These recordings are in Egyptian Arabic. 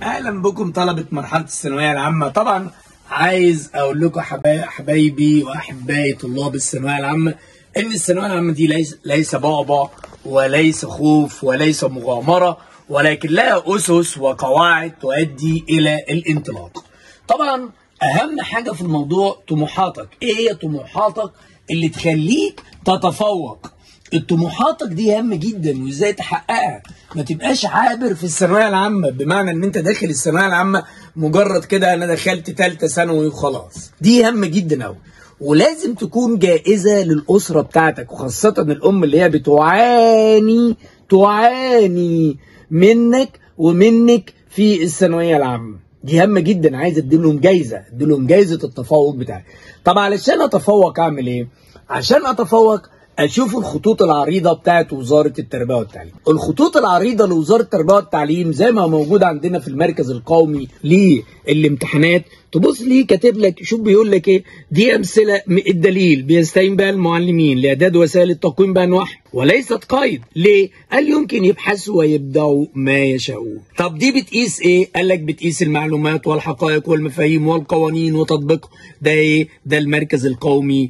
اهلا بكم طلبه مرحله الثانويه العامه طبعا عايز اقول لكم حبا- حبايبي واحبائي طلاب الثانويه العامه ان الثانويه العامه دي ليس ليس بعبع وليس خوف وليس مغامره ولكن لها اسس وقواعد تؤدي الى الانطلاق طبعا اهم حاجه في الموضوع طموحاتك ايه هي طموحاتك اللي تخليك تتفوق الطموحاتك دي هامه جدا وازاي تحققها ما تبقاش عابر في الثانويه العامه بمعنى ان انت داخل الثانويه العامه مجرد كده انا دخلت ثالثه ثانوي وخلاص دي هامه جدا قوي ولازم تكون جائزه للاسره بتاعتك وخاصه الام اللي هي بتعاني تعاني منك ومنك في الثانويه العامه دي هامه جدا عايز اديلهم جايزه اديلهم جايزه التفوق بتاعي طب علشان اتفوق اعمل ايه عشان اتفوق اشوف الخطوط العريضه بتاعت وزاره التربيه والتعليم الخطوط العريضه لوزاره التربيه والتعليم زي ما موجود عندنا في المركز القومي للامتحانات تبص ليه كاتب لك شوف بيقول لك ايه دي امثله م- الدليل بيستعين بها المعلمين لاعداد وسائل التقويم بانواعها وليست قيد ليه قال يمكن يبحثوا ويبداوا ما يشاءون طب دي بتقيس ايه قال لك بتقيس المعلومات والحقائق والمفاهيم والقوانين وتطبيقها ده ايه ده المركز القومي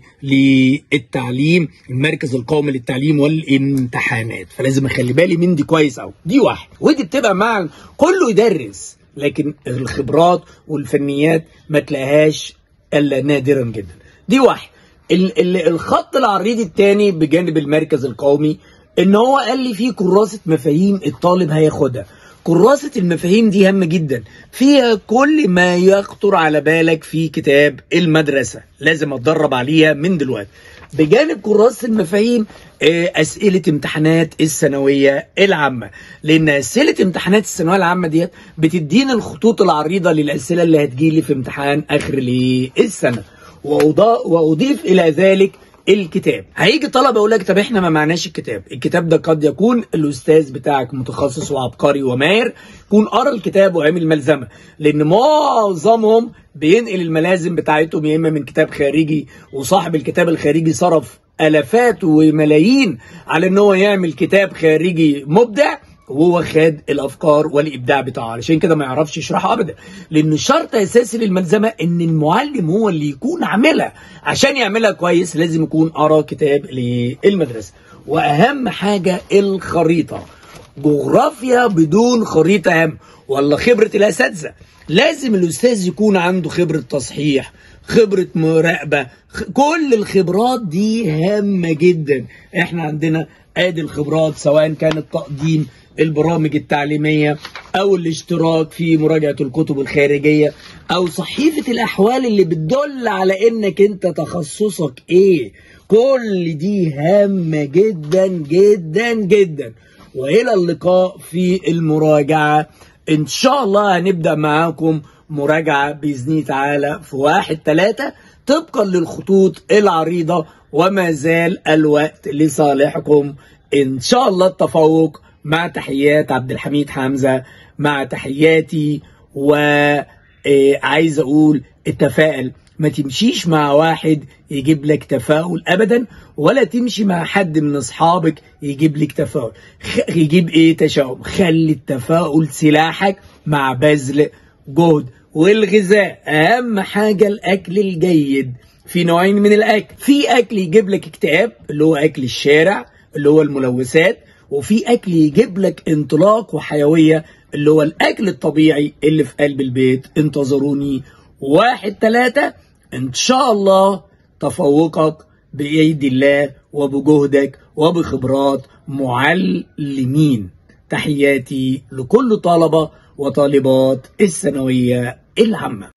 للتعليم المركز القومي للتعليم والامتحانات فلازم اخلي بالي من دي كويس قوي دي واحد ودي بتبقى مع كله يدرس لكن الخبرات والفنيات ما تلاقيهاش الا نادرا جدا دي واحد ال- ال- الخط العريض الثاني بجانب المركز القومي ان هو قال لي في كراسه مفاهيم الطالب هياخدها كراسة المفاهيم دي هامة جدا فيها كل ما يخطر على بالك في كتاب المدرسة لازم اتدرب عليها من دلوقتي بجانب كراسة المفاهيم آه، أسئلة امتحانات الثانوية العامة لأن أسئلة امتحانات الثانوية العامة ديت بتدينا الخطوط العريضة للأسئلة اللي هتجيلي في امتحان آخر السنة وأضا- وأضيف إلى ذلك الكتاب هيجي طلبه يقول لك طب احنا ما معناش الكتاب الكتاب ده قد يكون الاستاذ بتاعك متخصص وعبقري وماهر يكون قرا الكتاب وعمل ملزمه لان معظمهم بينقل الملازم بتاعتهم يا اما من كتاب خارجي وصاحب الكتاب الخارجي صرف الافات وملايين على ان هو يعمل كتاب خارجي مبدع وهو خد الافكار والابداع بتاعه علشان كده ما يعرفش يشرحها ابدا لان شرط اساسي للملزمه ان المعلم هو اللي يكون عاملها عشان يعملها كويس لازم يكون قرا كتاب للمدرسه واهم حاجه الخريطه جغرافيا بدون خريطه هم ولا خبره الاساتذه لازم الاستاذ يكون عنده خبره تصحيح خبره مراقبه خ- كل الخبرات دي هامه جدا احنا عندنا ادي الخبرات سواء كانت تقديم البرامج التعليميه او الاشتراك في مراجعه الكتب الخارجيه او صحيفه الاحوال اللي بتدل على انك انت تخصصك ايه كل دي هامه جدا جدا جدا والى اللقاء في المراجعه ان شاء الله هنبدا معاكم مراجعه باذن الله تعالى في واحد ثلاثة طبقا للخطوط العريضه وما زال الوقت لصالحكم ان شاء الله التفوق مع تحيات عبد الحميد حمزه مع تحياتي وعايز اقول التفاؤل ما تمشيش مع واحد يجيب لك تفاؤل ابدا ولا تمشي مع حد من اصحابك يجيب لك تفاؤل خ- يجيب ايه تشاؤم خلي التفاؤل سلاحك مع بذل جهد والغذاء اهم حاجه الاكل الجيد في نوعين من الاكل في اكل يجيب لك اكتئاب اللي هو اكل الشارع اللي هو الملوثات وفي اكل يجيب لك انطلاق وحيويه اللي هو الاكل الطبيعي اللي في قلب البيت انتظروني واحد ثلاثة ان شاء الله تفوقك بايد الله وبجهدك وبخبرات معلمين تحياتي لكل طلبة وطالبات الثانوية العامة